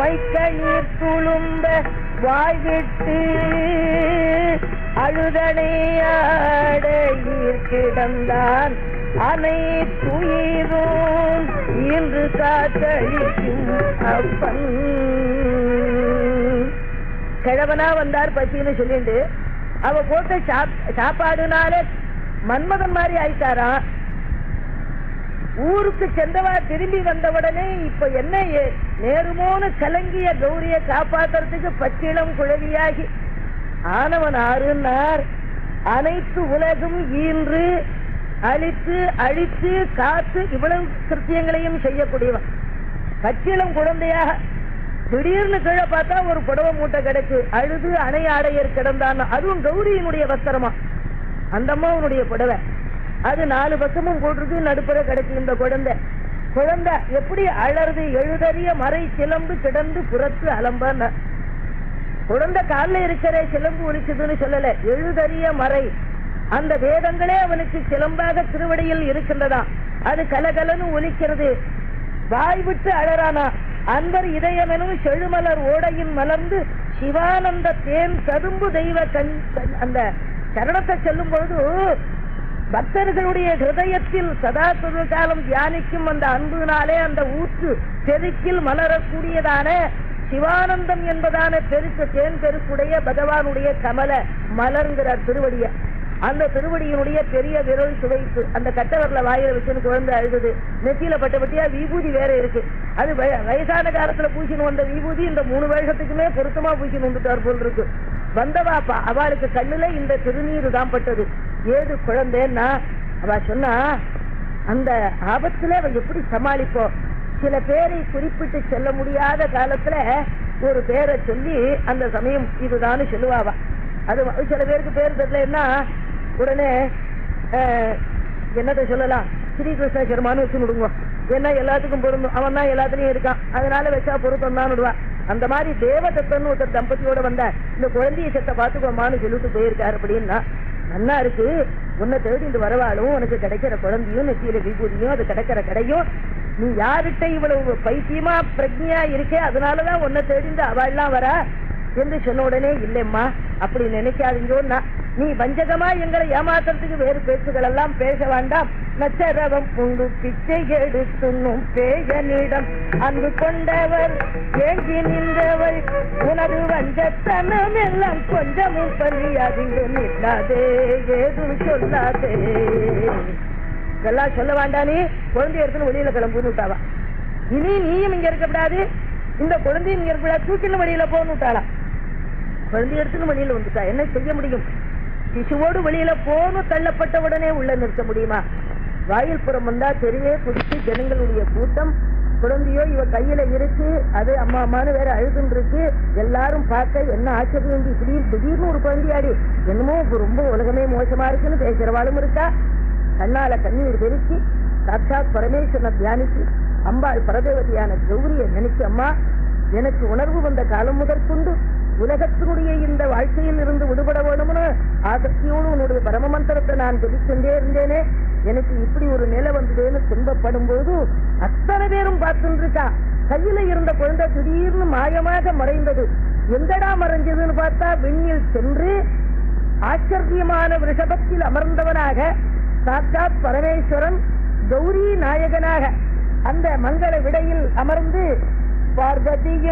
மைக்க நீர் துளும்ப வாய்விட்டு அழுதனையாடையில் கிடந்தான் அனைத்துயிரும் இன்று காத்தளிக்கும் அப்பன் கிழவனா வந்தார் பசின்னு சொல்லிட்டு அவ போட்ட சாப்- சாப்பாடுனால மன்மதன் மாதிரி ஆயிட்டாராம் ஊருக்கு சென்றவா திரும்பி வந்தவுடனே இப்ப என்ன ஏ- நேருமோன்னு கலங்கிய கௌரிய காப்பாத்துறதுக்கு பச்சிளம் குழவியாகி ஆனவன் ஆறுனார் அனைத்து உலகும் ஈன்று அழித்து அழித்து காத்து இவ்வளவு கிருத்தியங்களையும் செய்யக்கூடியவன் பச்சிளம் குழந்தையாக திடீர்னு கீழே பார்த்தா ஒரு புடவை மூட்டை கிடைச்சு அழுது அணை ஆடையர் கிடந்தான் அதுவும் கௌரியினுடைய வஸ்திரமா அந்த அம்மாவனுடைய புடவை அது நாலு பக்கமும் போட்டிருக்கு நடுப்புற கிடைச்சு இந்த குழந்தை குழந்தை எப்படி அலறுது எழுதறிய மறை சிலம்பு கிடந்து புறத்து அலம்பான்னு குழந்தை காலில் இருக்கிற சிலம்பு ஒலிச்சதுன்னு சொல்லல எழுதறிய மறை அந்த வேதங்களே அவனுக்கு சிலம்பாக திருவடியில் இருக்கின்றதா அது கலகலன்னு ஒலிக்கிறது வாய் விட்டு அழறானா அன்பர் இதயமெனும் செழுமலர் ஓடையின் மலர்ந்து சிவானந்த தேன் கரும்பு தெய்வ கண் கண்- அந்த சரணத்தை சொல்லும் பொழுது பக்தர்களுடைய ஹிருதயத்தில் சதா காலம் தியானிக்கும் அந்த அன்புனாலே அந்த ஊற்று பெருக்கில் மலரக்கூடியதான சிவானந்தம் என்பதான பெருக்கு தேன் பெருக்குடைய பகவானுடைய கமல மலர்ங்கிற திருவடிய அந்த திருவடியினுடைய பெரிய விரல் சுவைப்பு அந்த கட்டவரில் வாயில வச்சுன்னு குழந்தை அழுகுது நெத்தியில பட்ட பட்டியா விபூதி வேற இருக்கு அது வய- வயசான காலத்துல பூசின்னு வந்த விபூதி இந்த மூணு வருஷத்துக்குமே பொருத்தமா பூசின்னு வந்துட்டார் போல் இருக்கு வந்தவா பா- அவளுக்கு கண்ணுல இந்த திருநீரு தான் பட்டது ஏது குழந்தைன்னா அவ சொன்னா அந்த ஆபத்துல அவ எப்படி சமாளிப்போம் சில பேரை குறிப்பிட்டு சொல்ல முடியாத காலத்துல ஒரு பேரை சொல்லி அந்த சமயம் இதுதான்னு சொல்லுவாவா அது வ- சில பேருக்கு பேர் தெரியலன்னா உடனே அஹ், என்னத்தை சொல்லலாம் ஸ்ரீகிருஷ்ண சர்மான்னு வச்சு விடுங்க ஏன்னா எல்லாத்துக்கும் பொருந்தும் அவன் தான் எல்லாத்துலயும் இருக்கான் அதனால வச்சா பொருத்தம் தான் விடுவா அந்த மாதிரி தேவதத்தன் ஒருத்தர் தம்பதியோட வந்த இந்த குழந்தைய செத்த பாத்துக்கோமான்னு சொல்லிட்டு போயிருக்காரு அப்படின்னா நல்லா இருக்கு உன்னை தேடிட்டு வரவாளும் உனக்கு கிடைக்கிற குழந்தையும் நெத்தியில விபூதியும் அது கிடைக்கிற கடையும் நீ யார்கிட்ட இவ்வளவு பைத்தியமா பிரக்ஞையா இருக்கே அதனாலதான் உன்னை தேடிந்து அவள்லாம் வரா என்று சொன்ன உடனே இல்லைம்மா அப்படி நினைக்காதீங்கன்னா நீ வஞ்சகமா எங்களை ஏமாத்துறதுக்கு வேறு பேச்சுகள் எல்லாம் பேச வேண்டாம் நச்சரவம் உண்டு பிச்சை எடுத்துண்ணும் பேயனிடம் அன்பு கொண்டவர் ஏங்கி நின்றவர் உனது வஞ்சத்தனம் எல்லாம் கொஞ்சமும் பள்ளியாதீங்க நில்லாதே ஏதும் சொல்லாதே இதெல்லாம் சொல்ல வேண்டாம் நீ குழந்தைய எடுத்துன்னு வெளியில கிளம்புன்னு விட்டாவா இனி நீயும் இங்க இருக்கக்கூடாது இந்த குழந்தையும் இங்க இருக்கக்கூடாது தூக்கின்னு வெளியில போன்னு விட்டாளா குழந்தை எடுத்துன்னு வெளியில வந்துட்டா என்ன செய்ய முடியும் சிசுவோடு வெளியில போன்னு தள்ளப்பட்ட உடனே உள்ள நிறுத்த முடியுமா வாயில் புறம் வந்தா தெருவே குடிச்சு ஜனங்களுடைய கூட்டம் குழந்தையோ இவ கையில இருக்கு அது அம்மா அம்மான்னு வேற அழுதுன்னு இருக்கு எல்லாரும் பார்க்க என்ன ஆச்சரியம் இப்படி திடீர்னு ஒரு குழந்தையாடி என்னமோ இப்ப ரொம்ப உலகமே மோசமா இருக்குன்னு பேசுறவாளும் இருக்கா கண்ணால கண்ணீர் பெருக்கி சாட்சாத் பரமேஸ்வரனை தியானிச்சு அம்பாள் பரதேவதியான கௌரியை நினைச்சு அம்மா எனக்கு உணர்வு வந்த காலம் முதற்கொண்டு உலகத்தினுடைய இந்த வாழ்க்கையில் இருந்து விடுபட வேணும்னு ஆசக்தியோடு உன்னுடைய பரம மந்திரத்தை நான் ஜெபிச்சுட்டே இருந்தேனே எனக்கு இப்படி ஒரு நிலை வந்ததுன்னு துன்பப்படும் போது அத்தனை பேரும் பார்த்துட்டு இருக்கா கையில இருந்த குழந்தை திடீர்னு மாயமாக மறைந்தது எங்கடா மறைஞ்சதுன்னு பார்த்தா விண்ணில் சென்று ஆச்சரியமான ரிஷபத்தில் அமர்ந்தவனாக சாட்சாத் பரமேஸ்வரன் கௌரி நாயகனாக அந்த மங்கள விடையில் அமர்ந்து பார்வதிய